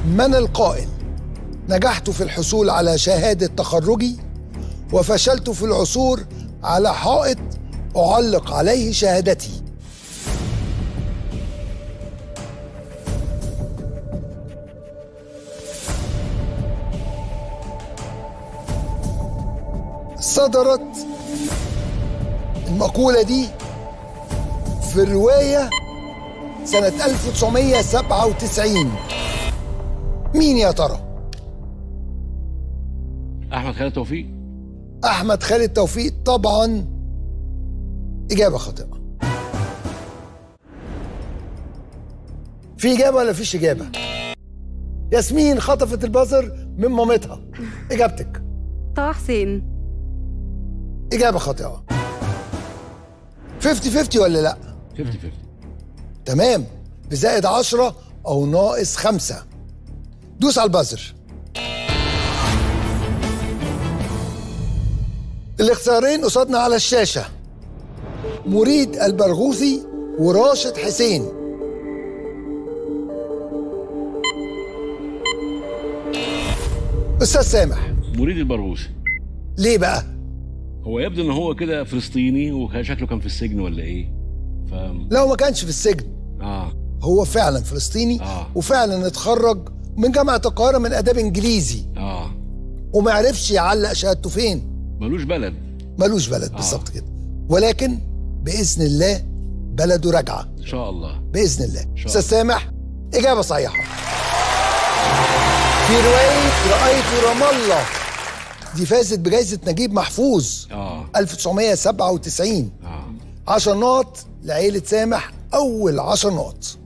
من القائل نجحت في الحصول على شهادة تخرجي وفشلت في العثور على حائط أعلق عليه شهادتي صدرت المقولة دي في الرواية سنة 1997 مين يا ترى؟ احمد خالد توفيق أحمد خالد توفيق طبعا إجابة خاطئة في إجابة ولا فيش إجابة؟ ياسمين خطفت البازر من مامتها إجابتك طه حسين إجابة خاطئة 50 50 ولا لأ؟ 50 50 تمام بزائد 10 أو ناقص خمسة دوس على البازر الاختيارين قصادنا على الشاشة مريد البرغوثي وراشد حسين أستاذ سامح مريد البرغوثي ليه بقى؟ هو يبدو ان هو كده فلسطيني وشكله كان في السجن ولا ايه ف لو ما كانش في السجن اه هو فعلا فلسطيني آه. وفعلا اتخرج من جامعة القاهرة من آداب إنجليزي اه وما عرفش يعلق شهادته فين ملوش بلد ملوش بلد بالظبط كده ولكن باذن الله بلده راجعه ان شاء الله باذن الله شاء استاذ سامح اجابه صحيحه في روايه رايت رام الله دي فازت بجائزه نجيب محفوظ اه 1997 اه 10 نقط لعيله سامح اول 10 نقط